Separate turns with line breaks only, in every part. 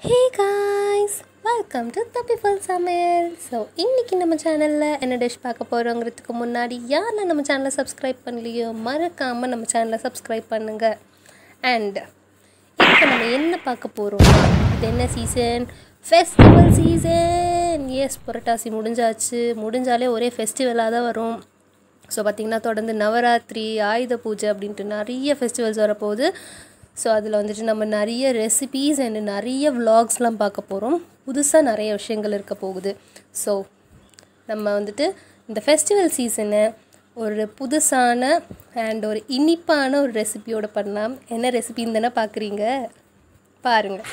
hey guys welcome to தப்பிஃபல் சமையல் so இன்றைக்கி நம்ம சேனலில் என்ன டிஷ் பார்க்க போகிறோங்கிறதுக்கு முன்னாடி யாரெல்லாம் நம்ம சேனலை சப்ஸ்கிரைப் பண்ணலையோ மறக்காமல் நம்ம சேனலை சப்ஸ்கிரைப் பண்ணுங்கள் அண்ட் இப்போ நம்ம என்ன பார்க்க போகிறோம் இது என்ன season festival season yes Purattasi முடிஞ்சாச்சு முடிஞ்சாலே ஒரே ஃபெஸ்டிவலாக தான் வரும் ஸோ பார்த்திங்கன்னா தொடர்ந்து நவராத்திரி ஆயுத பூஜை அப்படின்ட்டு நிறைய ஃபெஸ்டிவல்ஸ் வரப்போகுது ஸோ அதில் வந்துட்டு நம்ம நிறைய ரெசிபீஸ் அண்ட் நிறைய vlogsலாம் பார்க்க போகிறோம் புதுசாக நிறைய விஷயங்கள் இருக்க போகுது ஸோ நம்ம வந்துட்டு இந்த ஃபெஸ்டிவல் சீசனை ஒரு புதுசான அண்ட் ஒரு இனிப்பான ஒரு ரெசிபியோட பண்ணலாம் என்ன ரெசிபின்னு தானே பார்க்குறீங்க பாருங்கள்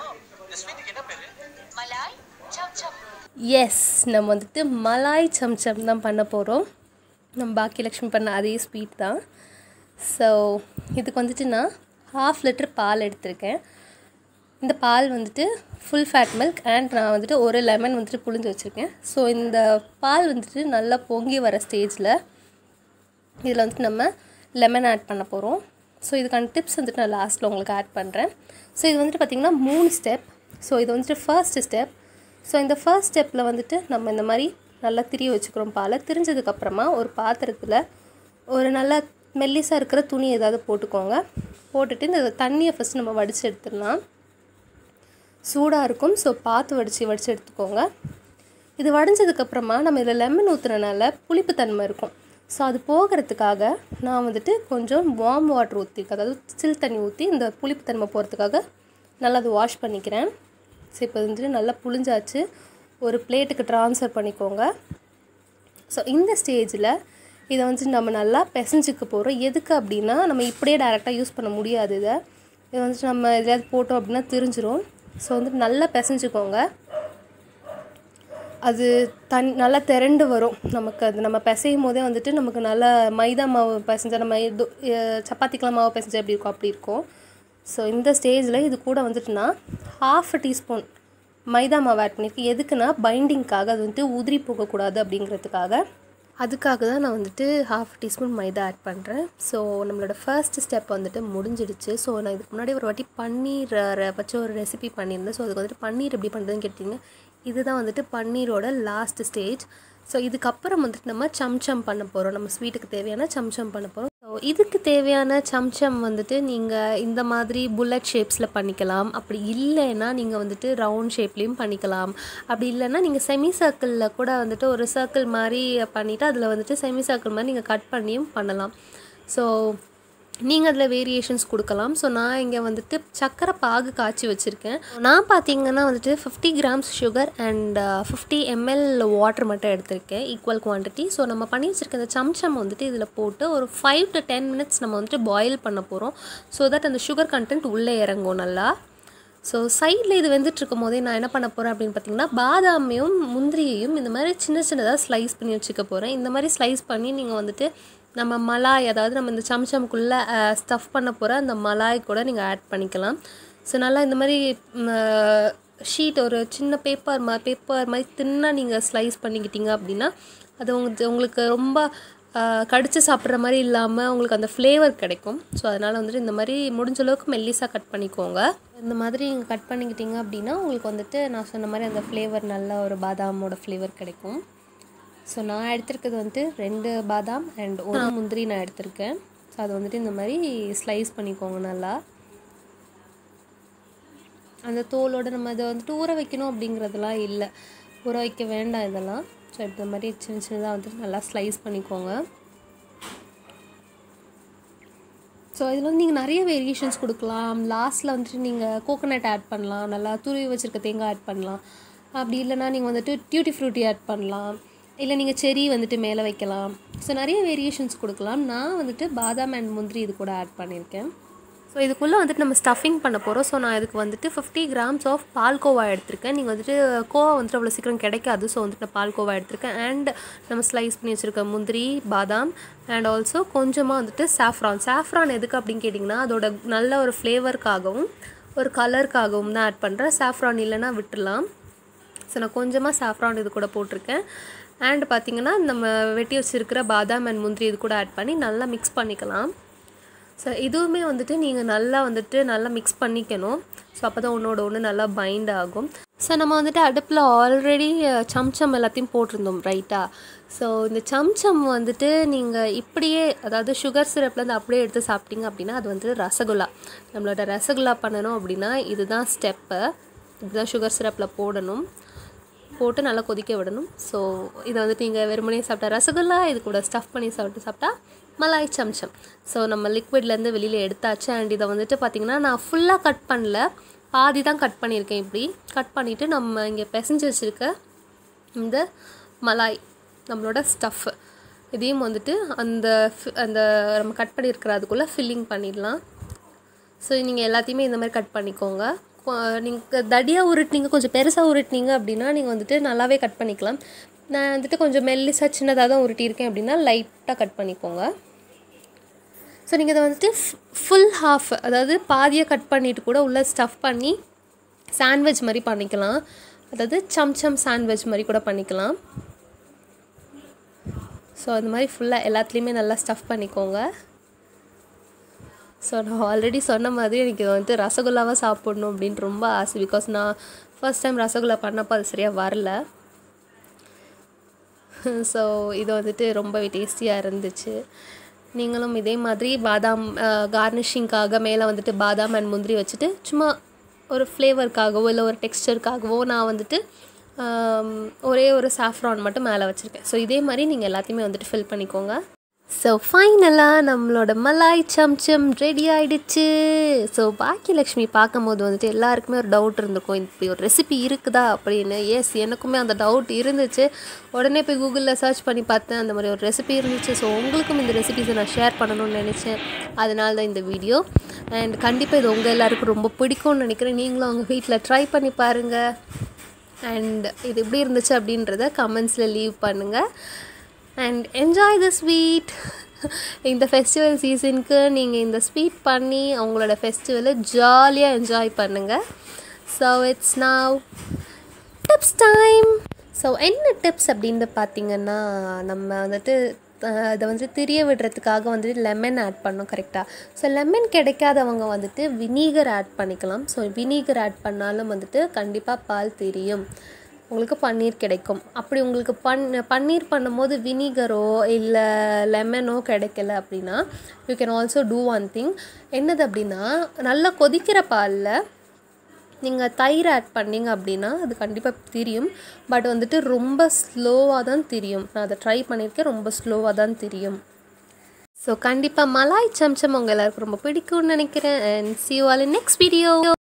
மலாய் சம் சம்
எஸ் நம்ம வந்துட்டு மலாய் சம்சம் தான் பண்ண போகிறோம் நம்ம பாக்கியலக்ஷ்மி பண்ண அதே ஸ்வீட் தான் ஸோ இதுக்கு வந்துட்டு நான் ஹாஃப் லிட்டர் பால் எடுத்திருக்கேன் இந்த பால் வந்துட்டு ஃபுல் ஃபேட் மில்க் அண்ட் நான் வந்துட்டு ஒரு லெமன் வந்துட்டு புழிஞ்சு வச்சுருக்கேன் ஸோ இந்த பால் வந்துட்டு நல்லா பொங்கி வர ஸ்டேஜில் இதில் வந்துட்டு நம்ம லெமன் ஆட் பண்ண போகிறோம் ஸோ இதுக்கான டிப்ஸ் வந்துட்டு நான் லாஸ்ட்டில் உங்களுக்கு ஆட் பண்ணுறேன் ஸோ இது வந்துட்டு பார்த்திங்கன்னா மூணு ஸ்டெப் ஸோ இது வந்துட்டு ஃபர்ஸ்ட் ஸ்டெப் ஸோ இந்த ஃபர்ஸ்ட் ஸ்டெப்பில் வந்துட்டு நம்ம இந்த மாதிரி நல்லா திரிய வச்சுக்கிறோம் பாலை திரிஞ்சதுக்கப்புறமா ஒரு பாத்திரத்தில் ஒரு நல்லா மெல்லிசாக இருக்கிற துணி ஏதாவது போட்டுக்கோங்க போட்டுட்டு இந்த தண்ணியை ஃபஸ்ட் நம்ம வடித்து எடுத்துடலாம் சூடாக இருக்கும் ஸோ பார்த்து வடித்து வடித்து எடுத்துக்கோங்க இது வடிஞ்சதுக்கப்புறமா நம்ம இதில் லெமன் ஊற்றுறனால புளிப்புத்தன்மை இருக்கும் ஸோ அது போகிறதுக்காக நான் வந்துட்டு கொஞ்சம் வார்ம் வாட்டர் ஊற்றி அதாவது சில் தண்ணி ஊற்றி இந்த புளிப்புத்தன்மை போகிறதுக்காக நல்லா அது வாஷ் பண்ணிக்கிறேன் ஸோ இப்போ வந்துட்டு நல்லா புளிஞ்சாச்சு ஒரு பிளேட்டுக்கு ட்ரான்ஸ்ஃபர் பண்ணிக்கோங்க ஸோ இந்த ஸ்டேஜில் இதை வந்துட்டு நம்ம நல்லா பிசைஞ்சுக்க போகிறோம் எதுக்கு அப்படின்னா நம்ம இப்படியே டேரெக்டாக யூஸ் பண்ண முடியாது இதை இதை வந்துட்டு நம்ம எதையாவது போட்டோம் அப்படின்னா தெரிஞ்சிரும் ஸோ வந்துட்டு நல்லா பிசைஞ்சுக்கோங்க அது தன் நல்லா திரண்டு வரும் நமக்கு அது நம்ம பிசையும் போதே வந்துட்டு நமக்கு நல்லா மைதா மாவு பிசைஞ்சா நம்ம இது அஹ் சப்பாத்திக்கெலாம் மாவு பிசைஞ்சா எப்படி இருக்கும் அப்படி இருக்கும் ஸோ இந்த ஸ்டேஜில் இது கூட வந்துட்டு நான் ஹாஃப் டீஸ்பூன் மைதா மாவு ஆட் பண்ணியிருக்கேன் எதுக்குன்னா பைண்டிங்க்காக அது வந்துட்டு உதிரி போகக்கூடாது அப்படிங்கிறதுக்காக அதுக்காக தான் நான் வந்துட்டு ஹாஃப் டீஸ்பூன் மைதா ஆட் பண்ணுறேன் ஸோ நம்மளோட ஃபர்ஸ்ட் ஸ்டெப் வந்துட்டு முடிஞ்சிடுச்சு ஸோ நான் இதுக்கு முன்னாடி ஒரு வாட்டி பன்னீர் அஹ், வச்சு ஒரு ரெசிபி பண்ணியிருந்தேன் ஸோ அதுக்கு வந்துட்டு பன்னீர் எப்படி பண்ணுறதுன்னு கேட்டிங்க இதுதான் வந்துட்டு பன்னீரோட லாஸ்ட் ஸ்டேஜ் ஸோ இதுக்கப்புறம் வந்துட்டு நம்ம சம்சம் பண்ண போகிறோம் நம்ம ஸ்வீட்டுக்கு தேவையான சம்சம் பண்ண போகிறோம் ஸோ இதுக்கு தேவையான சம்சம் வந்துட்டு நீங்கள் இந்த மாதிரி புல்லட் ஷேப்ஸில் பண்ணிக்கலாம் அப்படி இல்லைன்னா நீங்கள் வந்துட்டு ரவுண்ட் ஷேப்லேயும் பண்ணிக்கலாம் அப்படி இல்லைன்னா நீங்கள் செமி சர்க்கிளில் கூட வந்துட்டு ஒரு சர்க்கிள் மாதிரி பண்ணிவிட்டு அதில் வந்துட்டு செமி சர்க்கிள் மாதிரி நீங்கள் கட் பண்ணியும் பண்ணலாம் ஸோ நீங்கள் அதில் வேரியேஷன்ஸ் கொடுக்கலாம் ஸோ நான் இங்கே வந்துட்டு சக்கரை பாகு காய்ச்சி வச்சுருக்கேன் நான் பார்த்தீங்கன்னா வந்துட்டு fifty grams sugar and fifty ml water மட்டும் எடுத்திருக்கேன் ஈக்குவல் குவான்டிட்டி ஸோ நம்ம பண்ணி வச்சுருக்க இந்த சம்சம் வந்துட்டு இதில் போட்டு ஒரு ஃபைவ் டு டென் மினிட்ஸ் நம்ம வந்துட்டு பாயில் பண்ண போகிறோம் ஸோ தட் அந்த சுகர் கண்டென்ட் உள்ளே இறங்கும் நல்லா ஸோ சைடில் இது வெந்துட்டு இருக்கும் போதே நான் என்ன பண்ண போகிறேன் அப்படின்னு பார்த்தீங்கன்னா பாதாமையும் முந்திரியையும் இந்த மாதிரி சின்ன சின்னதாக ஸ்லைஸ் பண்ணி வச்சுக்க போகிறேன் இந்த மாதிரி ஸ்லைஸ் பண்ணி நீங்கள் வந்துட்டு நம்ம மலாய் அதாவது நம்ம இந்த சம்சம்குள்ளே ஸ்டஃப் பண்ண போகிற அந்த மலாய் கூட நீங்கள் ஆட் பண்ணிக்கலாம் ஸோ நல்லா இந்த மாதிரி ஷீட் ஒரு சின்ன பேப்பர் மா பேப்பர் மாதிரி தின்னாக நீங்கள் ஸ்லைஸ் பண்ணிக்கிட்டீங்க அப்படின்னா அது உங்களுக்கு உங்களுக்கு ரொம்ப கடித்து சாப்பிட்ற மாதிரி இல்லாமல் உங்களுக்கு அந்த ஃப்ளேவர் கிடைக்கும் ஸோ அதனால் வந்துட்டு இந்த மாதிரி முடிஞ்ச அளவுக்கு மெல்லிஸாக கட் பண்ணிக்கோங்க இந்த மாதிரி நீங்கள் கட் பண்ணிக்கிட்டீங்க அப்படின்னா உங்களுக்கு வந்துட்டு நான் சொன்ன மாதிரி அந்த ஃப்ளேவர் நல்ல ஒரு பாதாமோட ஃப்ளேவர் கிடைக்கும் ஸோ நான் எடுத்திருக்கிறது வந்துட்டு ரெண்டு பாதாம் அண்ட் ஒரு முந்திரி நான் எடுத்திருக்கேன் ஸோ அது வந்துட்டு இந்த மாதிரி ஸ்லைஸ் பண்ணிக்கோங்க நல்லா அந்த தோலோட நம்ம இதை வந்துட்டு ஊற வைக்கணும் அப்படிங்கிறதெல்லாம் இல்லை ஊற வைக்க வேண்டாம் இதெல்லாம் ஸோ இந்த மாதிரி சின்ன சின்னதாக வந்துட்டு நல்லா ஸ்லைஸ் பண்ணிக்கோங்க ஸோ இதில் வந்து நீங்கள் நிறைய வேரியேஷன்ஸ் கொடுக்கலாம் லாஸ்ட்டில் வந்துட்டு நீங்கள் கோகோனட் ஆட் பண்ணலாம் நல்லா துருவி வச்சுருக்க தேங்காய் ஆட் பண்ணலாம் அப்படி இல்லைன்னா நீங்கள் வந்துட்டு டியூட்டி ஃப்ரூட்டி ஆட் பண்ணலாம் இல்லை நீங்கள் செரி வந்துட்டு மேலே வைக்கலாம் ஸோ நிறைய வேரியேஷன்ஸ் கொடுக்கலாம் நான் வந்துட்டு பாதாம் அண்ட் முந்திரி இது கூட ஆட் பண்ணியிருக்கேன் ஸோ இதுக்குள்ளே வந்துட்டு நம்ம ஸ்டஃபிங் பண்ண போகிறோம் ஸோ நான் இதுக்கு வந்துட்டு ஃபிஃப்டி கிராம்ஸ் ஆஃப் பால்கோவா எடுத்திருக்கேன் நீங்கள் வந்துட்டு கோவா வந்துட்டு அவ்வளோ சீக்கிரம் கிடைக்காது ஸோ வந்துட்டு நான் பால்கோவா எடுத்திருக்கேன் அண்ட் நம்ம ஸ்லைஸ் பண்ணி வச்சுருக்க முந்திரி பாதாம் அண்ட் ஆல்சோ கொஞ்சமாக வந்துட்டு சாஃப்ரான் சாஃப்ரான் எதுக்கு அப்படின்னு கேட்டிங்கன்னா அதோட நல்ல ஒரு ஃப்ளேவருக்காகவும் ஒரு கலருக்காகவும் தான் ஆட் பண்ணுறேன் சாஃப்ரான் இல்லைன்னா விட்டுடலாம் ஸோ நான் கொஞ்சமாக சாஃப்ரான் இது கூட போட்டிருக்கேன் அண்ட் பார்த்திங்கன்னா நம்ம வெட்டி வச்சுருக்கிற பாதாம் அண்ட் முந்திரி இது கூட ஆட் பண்ணி நல்லா மிக்ஸ் பண்ணிக்கலாம் ஸோ இதுவுமே வந்துட்டு நீங்கள் நல்லா வந்துட்டு நல்லா மிக்ஸ் பண்ணிக்கணும் ஸோ அப்போ தான் ஒன்றோட ஒன்று நல்லா பைண்ட் ஆகும் ஸோ நம்ம வந்துட்டு அடுப்பில் ஆல்ரெடி சம்சம் எல்லாத்தையும் போட்டிருந்தோம் ரைட்டாக ஸோ இந்த சம்சம் வந்துட்டு நீங்கள் இப்படியே அதாவது சுகர் சிரப்லேருந்து அப்படியே எடுத்து சாப்பிட்டீங்க அப்படின்னா அது வந்து ரசகுல்லா நம்மளோட ரசகுல்லா பண்ணணும் அப்படின்னா இதுதான் ஸ்டெப்பு இதுதான் சுகர் சிரப்பில் போடணும் போட்டு நல்லா கொதிக்க விடணும் ஸோ இதை வந்துட்டு நீங்கள் வெறுமனே சாப்பிட்டா ரசகுல்லா இது கூட ஸ்டஃப் பண்ணி சாப்பிட்டு சாப்பிட்டா மலாய் சம்சம் ஸோ நம்ம லிக்விட்லேருந்து வெளியில் எடுத்தாச்சு அண்ட் இதை வந்துட்டு பார்த்திங்கன்னா நான் ஃபுல்லாக கட் பண்ணல பாதி தான் கட் பண்ணியிருக்கேன் இப்படி கட் பண்ணிவிட்டு நம்ம இங்கே பிசைஞ்சு வச்சுருக்க இந்த மலாய் நம்மளோட ஸ்டஃப் இதையும் வந்துட்டு அந்த fi- அந்த நம்ம கட் பண்ணியிருக்கிற அதுக்குள்ளே ஃபில்லிங் பண்ணிடலாம் ஸோ நீங்கள் எல்லாத்தையுமே இந்த மாதிரி கட் பண்ணிக்கோங்க நீங்கள் தடியாக உருட்டினீங்க கொஞ்சம் பெருசாக உருட்டினீங்க அப்படின்னா நீங்கள் வந்துட்டு நல்லாவே கட் பண்ணிக்கலாம் நான் வந்துட்டு கொஞ்சம் மெல்லிசாக சின்னதாக தான் உருட்டியிருக்கேன் அப்படின்னா லைட்டாக கட் பண்ணிக்கோங்க ஸோ நீங்கள் இதை வந்துட்டு ஃபுல் ஹாஃப் அதாவது பாதியை கட் பண்ணிட்டு கூட உள்ளே ஸ்டஃப் பண்ணி சாண்ட்விச் மாதிரி பண்ணிக்கலாம் அதாவது சம்சம் சாண்ட்விச் மாதிரி கூட பண்ணிக்கலாம் ஸோ அந்த மாதிரி ஃபுல்லாக எல்லாத்துலேயுமே நல்லா ஸ்டஃப் பண்ணிக்கோங்க ஸோ நான் ஆல்ரெடி சொன்ன மாதிரி எனக்கு இது வந்துட்டு ரசகுல்லாவாக சாப்பிடணும் அப்படின்னு ரொம்ப ஆசை பிகாஸ் நான் ஃபர்ஸ்ட் டைம் ரசகுல்லா பண்ணப்போ அது சரியாக வரல ஸோ இது வந்துட்டு ரொம்பவே டேஸ்டியாக இருந்துச்சு நீங்களும் இதே மாதிரி பாதாம் கார்னிஷிங்காக மேலே வந்துட்டு பாதாம் அண்ட் முந்திரி வச்சுட்டு சும்மா ஒரு ஃப்ளேவருக்காகவோ இல்லை ஒரு டெக்ஸ்டருக்காகவோ நான் வந்துட்டு ஆம், ஒரே ஒரு சாஃப்ரான் மட்டும் மேலே வச்சுருக்கேன் ஸோ இதே மாதிரி நீங்கள் எல்லாத்தையுமே வந்துட்டு ஃபில் பண்ணிக்கோங்க ஸோ ஃபைனலாக நம்மளோட மலாய் சம்சம் ரெடி ஆயிடுச்சு ஸோ பாக்கியலக்ஷ்மி பார்க்கும்போது வந்துட்டு எல்லாருக்குமே ஒரு டவுட் இருந்திருக்கும் இப்படி ஒரு ரெசிபி இருக்குதா அப்படின்னு எஸ் எனக்குமே அந்த டவுட் இருந்துச்சு உடனே போய் கூகுளில் சர்ச் பண்ணி பார்த்தேன் அந்த மாதிரி ஒரு ரெசிபி இருந்துச்சு ஸோ உங்களுக்கும் இந்த ரெசிபிஸை நான் ஷேர் பண்ணணும்னு நினச்சேன் அதனால தான் இந்த வீடியோ அண்ட் கண்டிப்பாக இது உங்கள் எல்லாருக்கும் ரொம்ப பிடிக்கும்னு நினைக்கிறேன் நீங்களும் அவங்க வீட்டில் ட்ரை பண்ணி பாருங்கள் அண்ட் இது எப்படி இருந்துச்சு அப்படின்றத கமெண்ட்ஸில் லீவ் பண்ணுங்கள் அண்ட் என்ஜாய் த ஸ்வீட் இந்த ஃபெஸ்டிவல் சீசனுக்கு நீங்கள் இந்த ஸ்வீட் பண்ணி அவங்களோட ஃபெஸ்டிவலை ஜாலியாக என்ஜாய் பண்ணுங்கள் so it's now tips time so என்ன டிப்ஸ் அப்படின்னு பார்த்தீங்கன்னா நம்ம வந்துட்டு அஹ், அதை வந்து திரிய விடுறதுக்காக வந்துட்டு லெமன் ஆட் பண்ணோம் கரெக்டாக ஸோ லெமன் கிடைக்காதவங்க வந்துட்டு வினீகர் ஆட் பண்ணிக்கலாம் ஸோ வினீகர் ஆட் பண்ணாலும் வந்துட்டு கண்டிப்பாக பால் தெரியும் உங்களுக்கு பன்னீர் கிடைக்கும் அப்படி உங்களுக்கு பன் பன்னீர் பண்ணும்போது வினிகரோ இல்லை லெமனோ கிடைக்கல அப்படின்னா you can also do one thing என்னது அப்படின்னா நல்லா கொதிக்கிற பாலில் நீங்கள் தயிர் ஆட் பண்ணீங்க அப்படின்னா அது கண்டிப்பாக தெரியும் பட் வந்துட்டு ரொம்ப ஸ்லோவாக தான் தெரியும் நான் அதை ட்ரை பண்ணியிருக்கேன் ரொம்ப ஸ்லோவாக தான் தெரியும் ஸோ கண்டிப்பாக மலாய் சம்சம் உங்கள் எல்லாருக்கும் ரொம்ப பிடிக்கும்னு நினைக்கிறேன் and see you all in next video